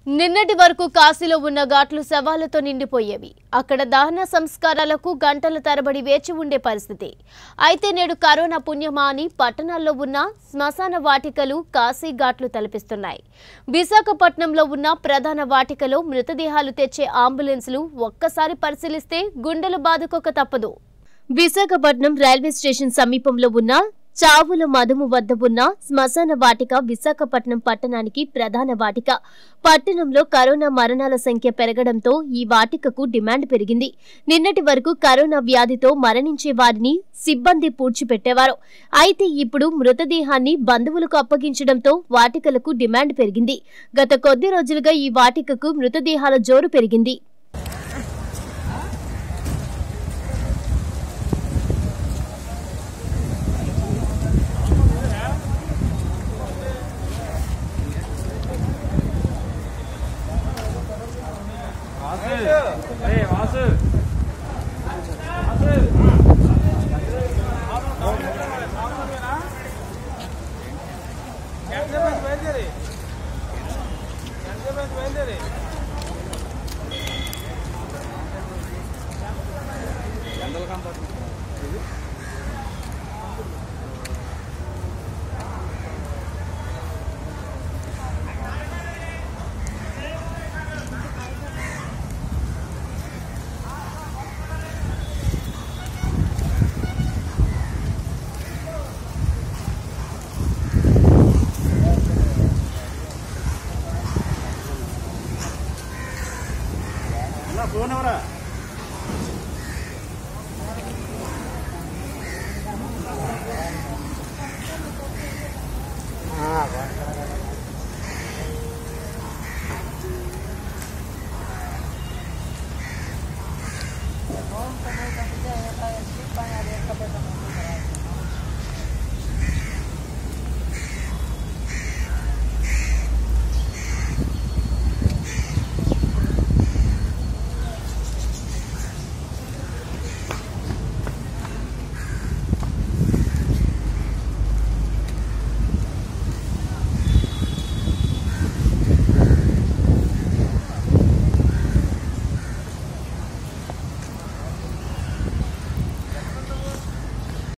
నిన్నటి వరకు కాశీలో ఉన్న ఘాట్లు శవాలతో నిండిపోయేవి అక్కడ దహన సంస్కారాలకు గంటల తరబడి వేచి ఉండే పరిస్థితి అయితే నేడు కరోనా పుణ్యమా అని పట్టణాల్లో ఉన్న శ్మశాన వాటికలు కాశీ ఘాట్లు తలపిస్తున్నాయి విశాఖపట్నంలో ఉన్న ప్రధాన వాటికలో మృతదేహాలు తెచ్చే అంబులెన్సులు ఒక్కసారి పరిశీలిస్తే గుండెలు బాదుకోక తప్పదు విశాఖపట్నం రైల్వే స్టేషన్ సమీపంలో ఉన్న చావుల మధుము వద్ద ఉన్న శ్మశాన వాటిక విశాఖపట్నం పట్టణానికి ప్రధాన వాటిక పట్టణంలో కరోనా మరణాల సంఖ్య పెరగడంతో ఈ వాటికకు డిమాండ్ పెరిగింది నిన్నటి వరకు కరోనా వ్యాధితో మరణించే వారిని సిబ్బంది పూడ్చిపెట్టేవారు అయితే ఇప్పుడు మృతదేహాన్ని బంధువులకు అప్పగించడంతో వాటికలకు డిమాండ్ పెరిగింది గత కొద్ది రోజులుగా ఈ వాటికకు మృతదేహాల జోరు పెరిగింది వాసు ఏ వాసు వాసు ఎంతసేపు బయలుదేరి ఎంతసేపు బయలుదేరి ఫోన్ ఎవరా Vamos comer café, ya está, sí, pan, abierto, pero